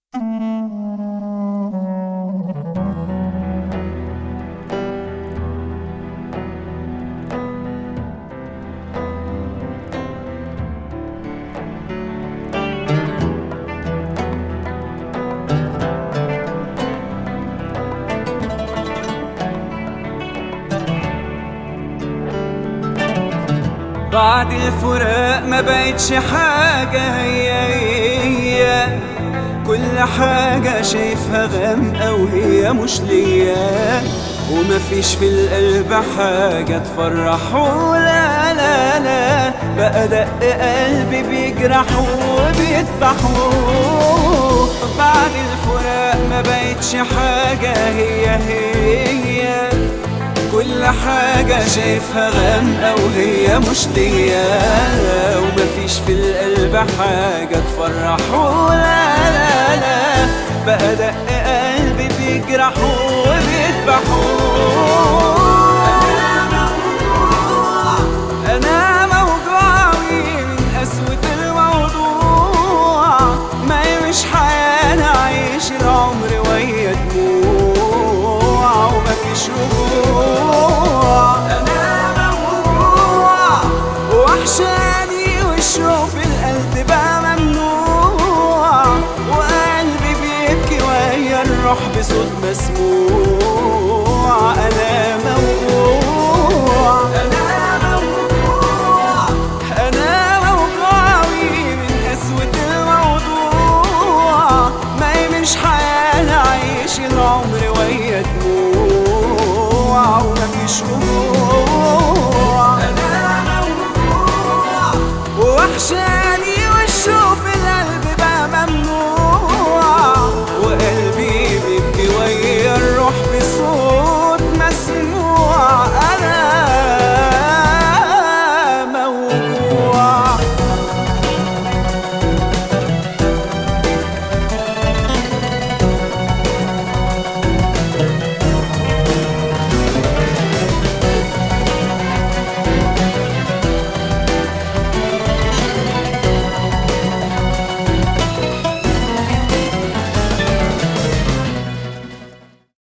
بعد الفراق ما بقتش حاجة هي هي كل حاجة شايفها غامقة وهي مش ليا ومفيش في القلب حاجة تفرح ولا لا لا بقى دق قلبي بيجرح وبيذبح بعد الفراق ما بقتش حاجة هي هي كل حاجة شايفها غامقة وهي مش ليا ومفيش في القلب حاجة تفرح ولا لا لا بقى دق قلبي بيجرح وبيذبح أنا موجوعي من قسوة الموضوع ما هي مش حياة نعيش العمر وهي دموع ومفيش رجوع أنا موجوع وحشاني والشوق في القلب بقى ممنوع وقلبي بيبكي وهي الروح بصوت مسموع أنا موجوع أنا موجوع أنا موجوعي من قسوة الموضوع ما هي مش حياة نعيش العمر وهي دموع ومفيش رجوع